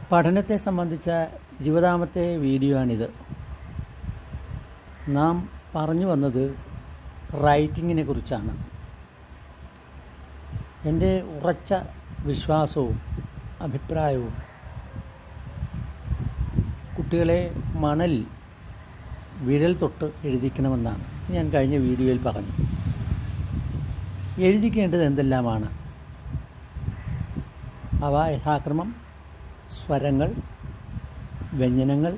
പഠനത്തെ സംബന്ധിച്ച ഇരുപതാമത്തെ വീഡിയോ ആണിത് നാം പറഞ്ഞു വന്നത് റൈറ്റിങ്ങിനെ കുറിച്ചാണ് എൻ്റെ ഉറച്ച വിശ്വാസവും അഭിപ്രായവും കുട്ടികളെ മണൽ വിരൽ തൊട്ട് എഴുതിക്കണമെന്നാണ് ഞാൻ കഴിഞ്ഞ വീഡിയോയിൽ പറഞ്ഞു എഴുതിക്കേണ്ടത് എന്തെല്ലാമാണ് അവ യഥാക്രമം സ്വരങ്ങൾ വ്യഞ്ജനങ്ങൾ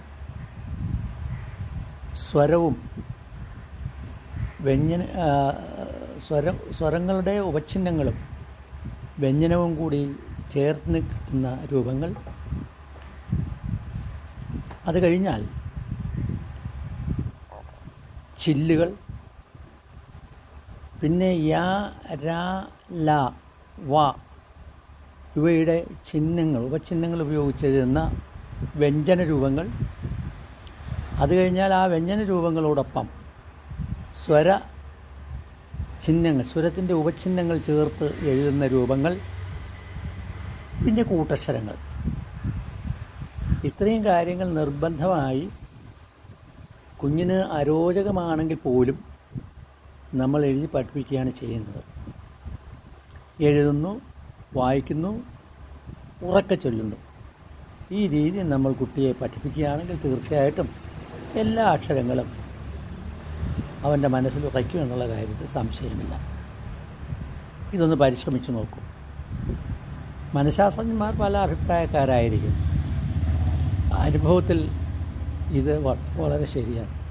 സ്വരവും വ്യഞ്ജന ആ, സ്വര സ്വരങ്ങളുടെ ഉപഛിന്നങ്ങളും വ്യഞ്ജനവും കൂടി ചേർന്ന് കിട്ടുന്ന രൂപങ്ങൾ അത് കഴിഞ്ഞാൽ ചില്ലുകൾ പിന്നെ യാ രാ ല വ ഇവയുടെ ചിഹ്നങ്ങൾ ഉപചിഹ്നങ്ങൾ ഉപയോഗിച്ചെഴുതുന്ന വ്യഞ്ജന രൂപങ്ങൾ അത് കഴിഞ്ഞാൽ ആ വ്യഞ്ജന രൂപങ്ങളോടൊപ്പം സ്വര ചിഹ്നങ്ങൾ സ്വരത്തിൻ്റെ ഉപചിഹ്നങ്ങൾ ചേർത്ത് എഴുതുന്ന രൂപങ്ങൾ പിന്നെ കൂട്ടക്ഷരങ്ങൾ ഇത്രയും കാര്യങ്ങൾ നിർബന്ധമായി കുഞ്ഞിന് അരോചകമാണെങ്കിൽ പോലും നമ്മൾ എഴുതി പഠിപ്പിക്കുകയാണ് ചെയ്യുന്നത് എഴുതുന്നു വായിക്കുന്നു ഉറക്കെ ചൊല്ലുന്നു ഈ രീതി നമ്മൾ കുട്ടിയെ പഠിപ്പിക്കുകയാണെങ്കിൽ തീർച്ചയായിട്ടും എല്ലാ അക്ഷരങ്ങളും അവൻ്റെ മനസ്സിൽ ഉറയ്ക്കും എന്നുള്ള കാര്യത്തിൽ സംശയമില്ല ഇതൊന്ന് പരിശ്രമിച്ചു നോക്കൂ മനഃശാസ്ത്രജ്ഞന്മാർ പല അഭിപ്രായക്കാരായിരിക്കും അനുഭവത്തിൽ ഇത് വ- വളരെ ശരിയാണ്